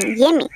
Yummy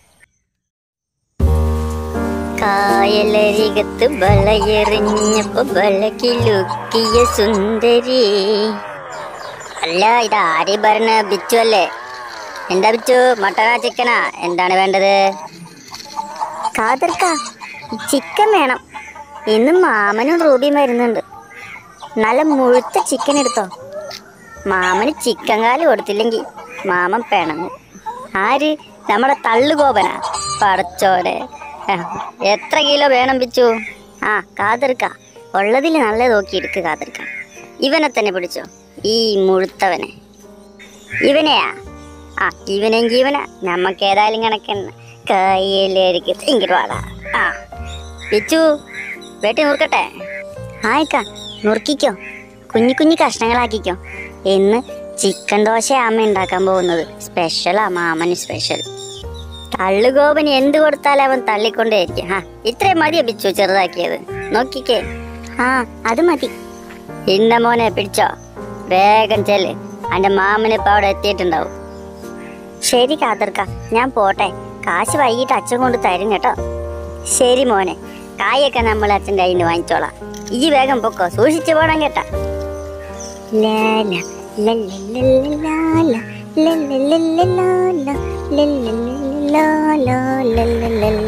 കായലരികത്ത് ബലയെറിഞ്ഞപ്പോ ബലകിലുക്കിയ സുന്ദരി അല്ല ഇത് ആര് ഭരണ ബിച്ചു അല്ലേ എന്താ ബിച്ചു മട്ടനാ ചിക്കനാ എന്താണ് വേണ്ടത് കാതർക്ക ചിക്കൻ വേണം ഇന്ന് മാമനും റൂബിയും വരുന്നുണ്ട് നല്ല മുഴുത്ത ചിക്കൻ എടുത്തോ മാമന് ചിക്കൻ കാല് കൊടുത്തില്ലെങ്കിൽ മാമൻ പിണങ്ങും ആര് നമ്മുടെ തള്ളുകോപനാ പടച്ചോടെ ആ, എത്ര കിലോ വേണം പിച്ചു ആ കാതിർക്ക ഉള്ളതിൽ നല്ല നോക്കി എടുക്ക് കാതിർക്ക ഇവനെ തന്നെ പിടിച്ചോ ഈ മുഴുത്തവനെ ഇവനെയാ ആ ഇവനെങ്കിൽ ഇവനാ നമുക്ക് ഏതായാലും കണക്കെന്ന് കയ്യിലേക്ക് ഇങ്ങോട്ട് വാടാ ആ പിച്ചു വെട്ടി നുറുക്കട്ടെ ആയിക്ക നുറുക്കിക്കോ കുഞ്ഞു കുഞ്ഞു കഷ്ണങ്ങളാക്കിക്കോ ഇന്ന് ചിക്കൻ ദോശ അമ്മ ഉണ്ടാക്കാൻ പോകുന്നത് സ്പെഷ്യലാ മാമന് സ്പെഷ്യൽ തള്ളുകോപന് എന്ത് കൊടുത്താലും അവൻ തള്ളിക്കൊണ്ടേയിരിക്കും ആ ഇത്രയും മതിയോ പിച്ചു ചെറുതാക്കിയത് നോക്കിക്കേ ആ അത് മതി ഇന്ന മോനെ പിടിച്ചോ വേഗം ചെല്ല് അന്റെ മാമന് ഇപ്പൊ അവിടെ എത്തിയിട്ടുണ്ടാവും ശരി കാതർക്ക ഞാൻ പോട്ടെ കാശ് വൈകിട്ട് അച്ഛൻ കൊണ്ട് തരും കേട്ടോ ശരി മോനെ കായൊക്കെ നമ്മൾ അച്ഛൻ്റെ കയ്യിൽ നിന്ന് വാങ്ങിച്ചോളാം ഈ വേഗം പൊക്കോ സൂക്ഷിച്ചു പോണം കേട്ടാ ലാല, ലല്ലല്ലല്ലാല, ലല്ലല്ലല്ലാല, ലല്ലല്ലല്ലാല, ലല്ലല്ലല്ല.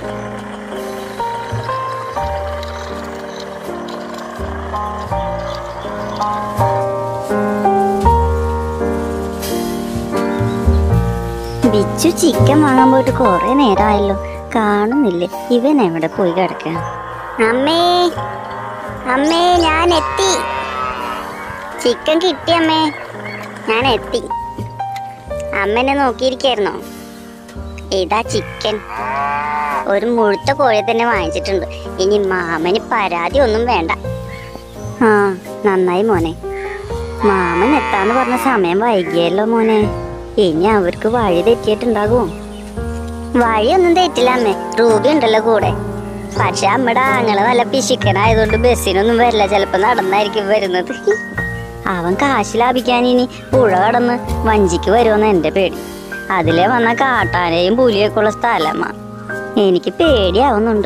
ബിച്ചു ചിക്കൻ വാങ്ങാൻ പോയിട്ട് കുറെ നേരമായല്ലോ കാണുന്നില്ലേ ഇവൻ എവിടെ പോയി കിടക്ക അമ്മേ അമ്മേ ഞാൻ എത്തി ചിക്കൻ കിട്ടി അമ്മേ ഞാൻ എത്തി അമ്മനെ നോക്കിയിരിക്കായിരുന്നോ ഇതാ ചിക്കൻ ഒരു മുഴുത്ത കോഴിയെ തന്നെ വാങ്ങിച്ചിട്ടുണ്ട് ഇനി മാമന് പരാതി ഒന്നും വേണ്ട ആ നന്നായി മോനെ മാമൻ എത്താന്ന് പറഞ്ഞ സമയം വൈകിയല്ലോ മോനെ ഇനി അവർക്ക് വഴി തെറ്റിയിട്ടുണ്ടാകുമോ വഴിയൊന്നും തെറ്റില്ല അമ്മേ റൂബി ഉണ്ടല്ലോ കൂടെ പക്ഷെ അമ്മയുടെ ആങ്ങള് നല്ല പിശുക്കനായതുകൊണ്ട് ബസ്സിനൊന്നും വരില്ല ചിലപ്പോ നടന്നായിരിക്കും വരുന്നത് അവൻ കാശ് ലാഭിക്കാൻ ഇനി പുഴ കടന്ന് വഞ്ചിക്ക് വരുമെന്ന് എന്റെ പേടി അതിലെ വന്ന കാട്ടാനയും പുലിയൊക്കെ ഉള്ള സ്ഥലമാ എനിക്ക് പേടിയാവുന്നുണ്ട്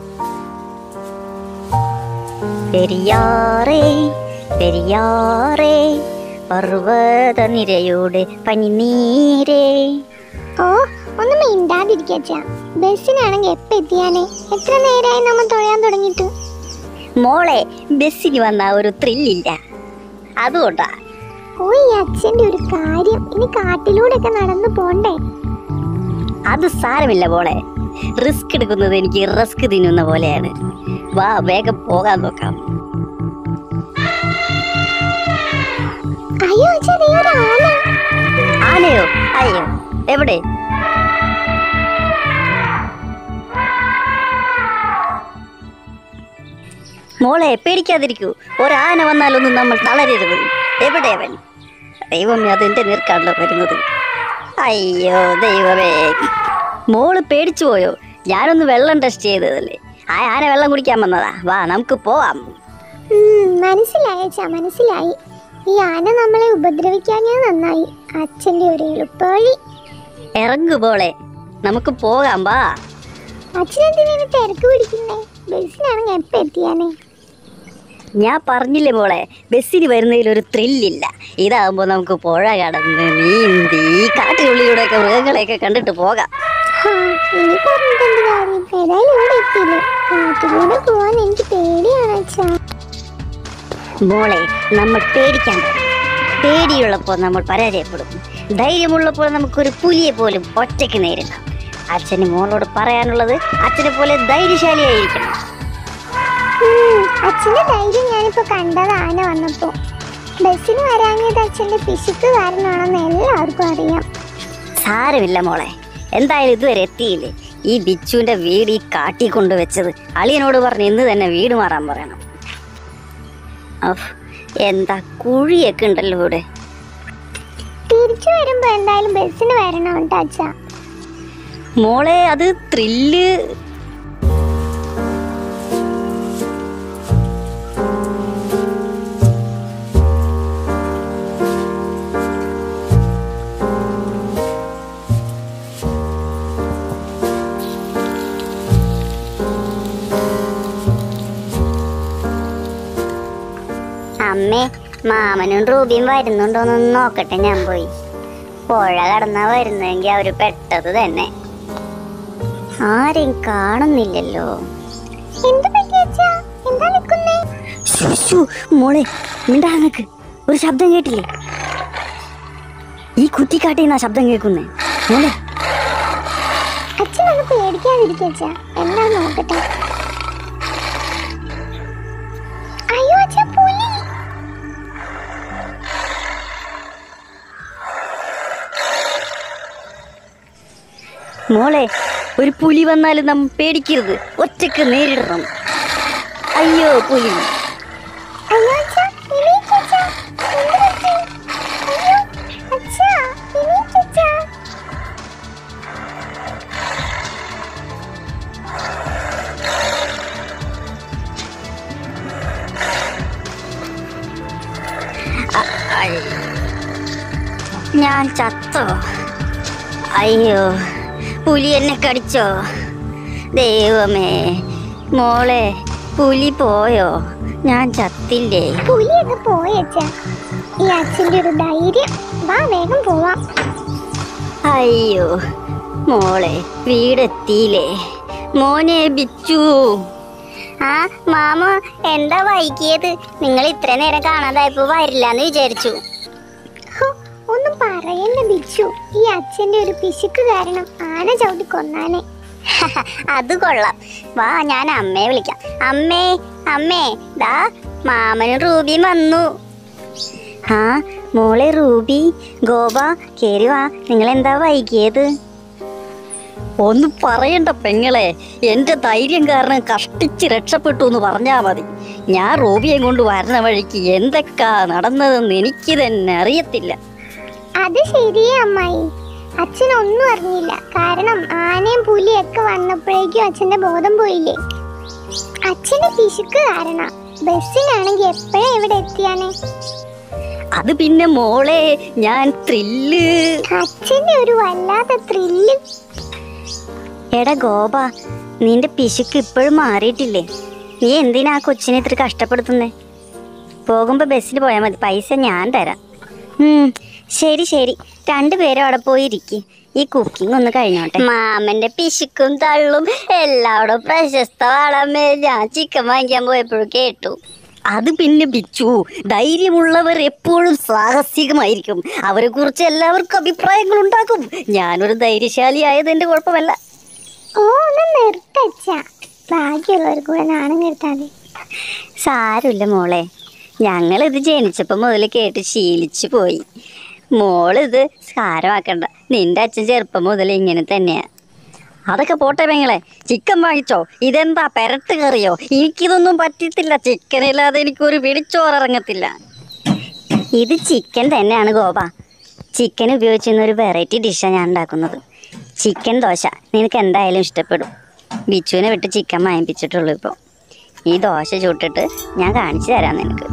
പെരിയാറേ പെരിയാറേ പർവ്വത നിരയുടെ പനിനീരേ ഓ ഒന്ന് മിണ്ടാതിരിക്കച്ചാ ബസ്സിനാണെങ്കിൽ എപ്പ എത്തിയാനേ എത്ര നേരമായി നമ്മൾ തൊഴാൻ തുടങ്ങിയിട്ട് മോളെ ബസ്സിന് വന്ന ഒരു ത്രില്ലില്ല അതുകൊണ്ടാ ഓ ഈ അച്ഛന്റെ ഒരു കാര്യം ഇനി കാട്ടിലൂടെ ഒക്കെ നടന്നു പോണ്ടേ അത് സാരമില്ല മോളെ റിസ്ക് എടുക്കുന്നത് എനിക്ക് റിസ്ക് തിന്നുന്ന പോലെയാണ് വാ വേഗം പോകാൻ നോക്കാം അയ്യോ അച്ഛാ ദേ ഒരു ആന ആനയോ അയ്യോ എവിടെ മോളെ പേടിക്കാതിരിക്കൂ ഒരാന വന്നാലൊന്നും നമ്മൾ തളരരുത് എവിടെ അവൻ ദൈവമേ അതെന്റെ നേർക്കാണല്ലോ വരുന്നത് അയ്യോ ദൈവമേ മോള് പേടിച്ചു പോയോ ഞാനൊന്ന് വെള്ളം ടെസ്റ്റ് ചെയ്തതല്ലേ ആ ആന വെള്ളം കുടിക്കാൻ വന്നതാ വാ നമുക്ക് പോവാം ഉം, മനസ്സിലായി അച്ഛാ മനസ്സിലായി ഈ ആന നമ്മളെ ഉപദ്രവിക്കാഞ്ഞത് നന്നായി അച്ഛന്റെ ഒരു എളുപ്പവഴി ഇറങ്ങു പോളെ നമുക്ക് പോകാം വാ അച്ഛനെന്തിനാണ് തിരക്ക് പിടിക്കുന്നേ ബസ്സിനാണെങ്കിൽ എപ്പ എത്തിയാനേ ഞാൻ പറഞ്ഞില്ലേ മോളെ ബസ്സിന് വരുന്നതിൽ ഒരു ത്രില്ലില്ല ഇതാകുമ്പോൾ നമുക്ക് പുഴ കടന്ന് നീന്തി ഈ കാട്ടിനുള്ളിലൂടെയൊക്കെ മൃഗങ്ങളെയൊക്കെ കണ്ടിട്ട് പോകാം ഹാ, ഇനി പറഞ്ഞിട്ടെന്ത് കാര്യം ഏതായാലും ഇവിടെ എത്തിയില്ലേ കാട്ടിലൂടെ പോവാൻ എനിക്ക് പേടിയാണ് അച്ഛാ മോളെ നമ്മൾ പേടിക്കാൻ പാടില്ല. പേടിയുള്ളപ്പോൾ നമ്മൾ പരാജയപ്പെടും ധൈര്യമുള്ളപ്പോൾ നമുക്കൊരു പുലിയെ പോലും ഒറ്റയ്ക്ക് നേരിടാം അച്ഛന് മോളോട് പറയാനുള്ളത് അച്ഛനെ പോലെ ധൈര്യശാലിയായിരിക്കണം ഉം, അച്ഛന്റെ ധൈര്യം ഞാനിപ്പോ കണ്ടത് ആന വന്നപ്പോ ബസ്സിന് വരാഞ്ഞത് അച്ഛന്റെ പിശുക്ക് കാരണമാണെന്ന് എല്ലാവർക്കും അറിയാം സാരമില്ല മോളെ എന്തായാലും ഇതുവരെ എത്തിയില്ലേ ഈ ബിച്ചുവിന്റെ വീട് ഈ കാട്ടി കൊണ്ടുവച്ചത് അളിയനോട് പറഞ്ഞ് ഇന്ന് തന്നെ വീട് മാറാൻ പറയണം അഫ്, എന്താ കുഴിയൊക്കെ ഉണ്ടല്ലോ ഇവിടെ തിരിച്ചു വരുമ്പോ എന്തായാലും ബസ്സിന് വരണം കേട്ടോ അച്ഛാ മോളെ അത് ത്രില്ല് അമ്മേ മാമനും റൂബിയും വരുന്നുണ്ടോന്നൊന്ന് നോക്കട്ടെ ഞാൻ പോയി പുഴ കടന്നാ വരുന്നെങ്കിൽ അവര് പെട്ടത് തന്നെ ആരെയും കാണുന്നില്ലല്ലോ എന്ത് പറ്റി അച്ഛാ എന്താ നിക്കുന്നേ ശുശു, മോളെ മിണ്ടാങ്ങക്ക് ഒരു ശബ്ദം കേട്ടില്ലേ ഈ കുറ്റിക്കാട്ടിൽ നിന്നാ ശബ്ദം കേൾക്കുന്നേ മോളെ അച്ഛൻ ഒന്ന് പേടിക്കാതിരിക്കുക അച്ഛാ എന്താ നോക്കട്ടെ അയ്യോ അച്ഛാ പുലി മോളെ ഒരു പുലി വന്നാലും നാം പേടിക്കരുത് ഒറ്റക്ക് നേരിടണം അയ്യോ പുലി അയ്യോ അച്ഛാ എണീക്ക് അച്ഛാ എന്ത് പറ്റി അയ്യോ അച്ഛാ എണീക്ക് അച്ഛാ ഞാൻ ചത്തോ അയ്യോ പുലി എന്നെ കടിച്ചോ ദൈവമേ മോളെ പുലി പോയോ ഞാൻ ചത്തില്ലേ പുലി അങ്ങ് പോയി അച്ഛാ ഈ അച്ഛന്റെ ഒരു ധൈര്യം വാ വേഗം പോവാം അയ്യോ മോളെ വീടെത്തിയില്ലേ മോനെ ബിച്ചു ആ മാമ എന്താ വൈകിയത് നിങ്ങൾ ഇത്ര നേരം കാണാതായപ്പോ വരില്ലാന്ന് വിചാരിച്ചു ഹോ, ഒന്നും പറയണ്ട ബിച്ചു ഈ അച്ഛന്റെ ഒരു പിശുക്ക് കാരണം ആന ചവിട്ടി കൊന്നാനെ അത് കൊള്ളാം വാ ഞാൻ അമ്മയെ വിളിക്കാം അമ്മേ അമ്മേ ദാ മാമനും റൂബിയും വന്നു ആ മോളെ റൂബി ഗോപ കേറി വാ നിങ്ങൾ എന്താ വൈകിയത് ഒന്നും പറയണ്ട പെങ്ങളെ എന്റെ ധൈര്യം കാരണം കഷ്ടിച്ച് രക്ഷപ്പെട്ടു എന്ന് പറഞ്ഞാ മതി ഞാൻ റോബിയെ കൊണ്ട് വരുന്ന വഴിക്ക് എന്തൊക്കെ നടന്നതെന്ന് എനിക്ക് തന്നെ അറിയത്തില്ല അത് ശരിയേ അമ്മായി അച്ഛൻ ഒന്നും അറിഞ്ഞില്ല കാരണം ആനയും പുലിയൊക്കെ വന്നപ്പോഴേക്കും അച്ഛന്റെ ബോധം പോയില്ലേ അച്ഛന്റെ പിശുക്ക് കാരണം ബസ്സിനാണെങ്കിൽ എപ്പോഴാ ഇവിടെ എത്തിയാനെ അത് പിന്നെ മോളെ ഞാൻ ത്രില്ല് അച്ഛന്റെ ഒരു വല്ലാത്ത ത്രില്ല് എടാ ഗോപ നിന്റെ പിശുക്ക് ഇപ്പോഴും മാറിയിട്ടില്ലേ നീ എന്തിനാ ആ കൊച്ചിനെ ഇത്ര കഷ്ടപ്പെടുത്തുന്നേ പോകുമ്പോ ബസ്സിൽ പോയാൽ മതി പൈസ ഞാൻ തരാം ഉം, ശരി ശരി രണ്ടുപേരും അവിടെ പോയി ഇരിക്കി ഈ കുക്കിംഗ് ഒന്ന് കഴിഞ്ഞോട്ടെ മാമന്റെ പിശുക്കും തള്ളും എല്ലാവരും പ്രശസ്തമാണമ്മേ ഞാൻ ചിക്കൻ വാങ്ങിക്കാൻ പോയപ്പോഴും കേട്ടു അത് പിന്നെ ബിച്ചു ധൈര്യമുള്ളവർ എപ്പോഴും സാഹസികമായിരിക്കും അവരെ കുറിച്ച് എല്ലാവർക്കും അഭിപ്രായങ്ങൾ ഉണ്ടാക്കും ഞാനൊരു ധൈര്യശാലി ആയതിന്റെ കുഴപ്പമല്ല ഓ ഒന്ന് നിർത്തച്ച ബാക്കിയുള്ളവർ കൂടെ നാണം നിർത്താതെ സാരമില്ല മോളെ ഞങ്ങളിത് ജനിച്ചപ്പോൾ മുതൽ കേട്ട് ശീലിച്ചു പോയി മോളിത് സാരമാക്കണ്ട നിന്റെ അച്ഛൻ ചെറുപ്പം മുതൽ ഇങ്ങനെ തന്നെയാ അതൊക്കെ പോട്ടെ പെങ്ങളെ ചിക്കൻ വാങ്ങിച്ചോ ഇതെന്താ പെരട്ട് കറിയോ എനിക്കിതൊന്നും പറ്റത്തില്ല ചിക്കനില്ലാതെ എനിക്കൊരു പിടിച്ചോറിറങ്ങത്തില്ല ഇത് ചിക്കൻ തന്നെയാണ് ഗോപ ചിക്കൻ ഉപയോഗിച്ചിരുന്ന ഒരു വെറൈറ്റി ഡിഷാണ് ഞാൻ ഉണ്ടാക്കുന്നത് ചിക്കൻ ദോശ നിനക്ക് എന്തായാലും ഇഷ്ടപ്പെടും ബിച്ചുവിനെ വിട്ട് ചിക്കൻ വാങ്ങിപ്പിച്ചിട്ടുള്ളൂ ഇപ്പോൾ ഈ ദോശ ചുട്ടിട്ട് ഞാൻ കാണിച്ചു തരാം നിനക്ക്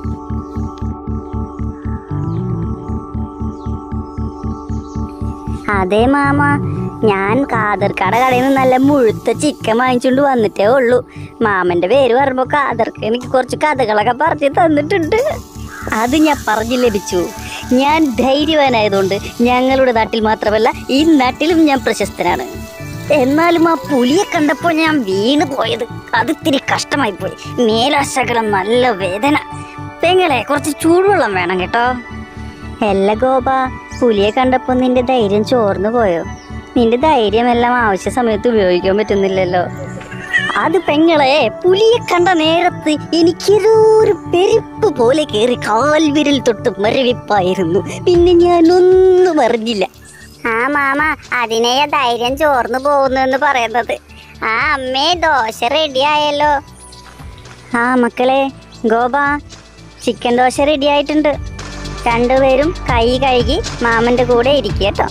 അതെ മാമ ഞാൻ കാതർക്കട കടയിൽ നിന്ന് നല്ല മുഴുത്ത ചിക്കൻ വാങ്ങിച്ചുകൊണ്ട് വന്നിട്ടേ ഉള്ളൂ മാമന്റെ പേര് പറയുമ്പോൾ കാതർക്ക് എനിക്ക് കുറച്ച് കഥകളൊക്കെ പറഞ്ഞു തന്നിട്ടുണ്ട് അത് ഞാൻ പറഞ്ഞു ലഭിച്ചു ഞാൻ ധൈര്യവാനായതുകൊണ്ട് ഞങ്ങളുടെ നാട്ടിൽ മാത്രമല്ല ഈ നാട്ടിലും ഞാൻ പ്രശസ്തനാണ് എന്നാലും ആ പുലിയെ കണ്ടപ്പോൾ ഞാൻ വീണ് പോയത് അത് ഇത്തിരി കഷ്ടമായി പോയി മേലാശകലം നല്ല വേദന പെങ്ങളെ കുറച്ച് ചൂടുവെള്ളം വേണം കേട്ടോ അല്ല ഗോപ പുലിയെ കണ്ടപ്പോൾ നിന്റെ ധൈര്യം ചോർന്നു പോയോ നിന്റെ ധൈര്യമെല്ലാം ആവശ്യ സമയത്ത് ഉപയോഗിക്കാൻ പറ്റുന്നില്ലല്ലോ അത് പെങ്ങളെ പുലിയെ കണ്ട നേരത്ത് എനിക്കൊരു ഒരു പെരുപ്പ് പോലെ കയറി കാൽവിരൽ തൊട്ട് മരവിപ്പായിരുന്നു പിന്നെ ഞാൻ ഒന്നും അറിഞ്ഞില്ല ആ മാമ അതിനെയാ ധൈര്യം ചോർന്നു പോകുന്നു എന്ന് പറയുന്നത് ആ അമ്മേ ദോശ റെഡി ആയല്ലോ ആ മക്കളെ ഗോപ ചിക്കൻ ദോശ റെഡി ആയിട്ടുണ്ട് രണ്ടുപേരും കൈ കഴുകി മാമന്റെ കൂടെ ഇരിക്കുക കേട്ടോ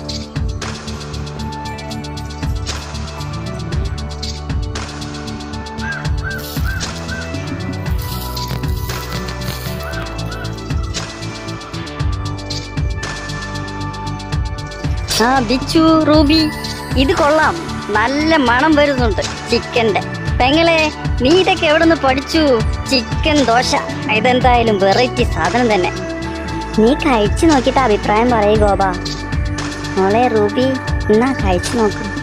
ആ ബിച്ചു റൂബി ഇത് കൊള്ളാം നല്ല മണം വരുന്നുണ്ട് ചിക്കന്റെ പെങ്ങളെ നീ ഇതൊക്കെ എവിടെ നിന്ന് പഠിച്ചു ചിക്കൻ ദോശ ഇതെന്തായാലും വെറൈറ്റി സാധനം തന്നെ നീ കഴിച്ചു നോക്കിയിട്ട് അഭിപ്രായം പറയൂ ഗോപ മോളെ റൂബി എന്നാ കഴിച്ചു നോക്ക്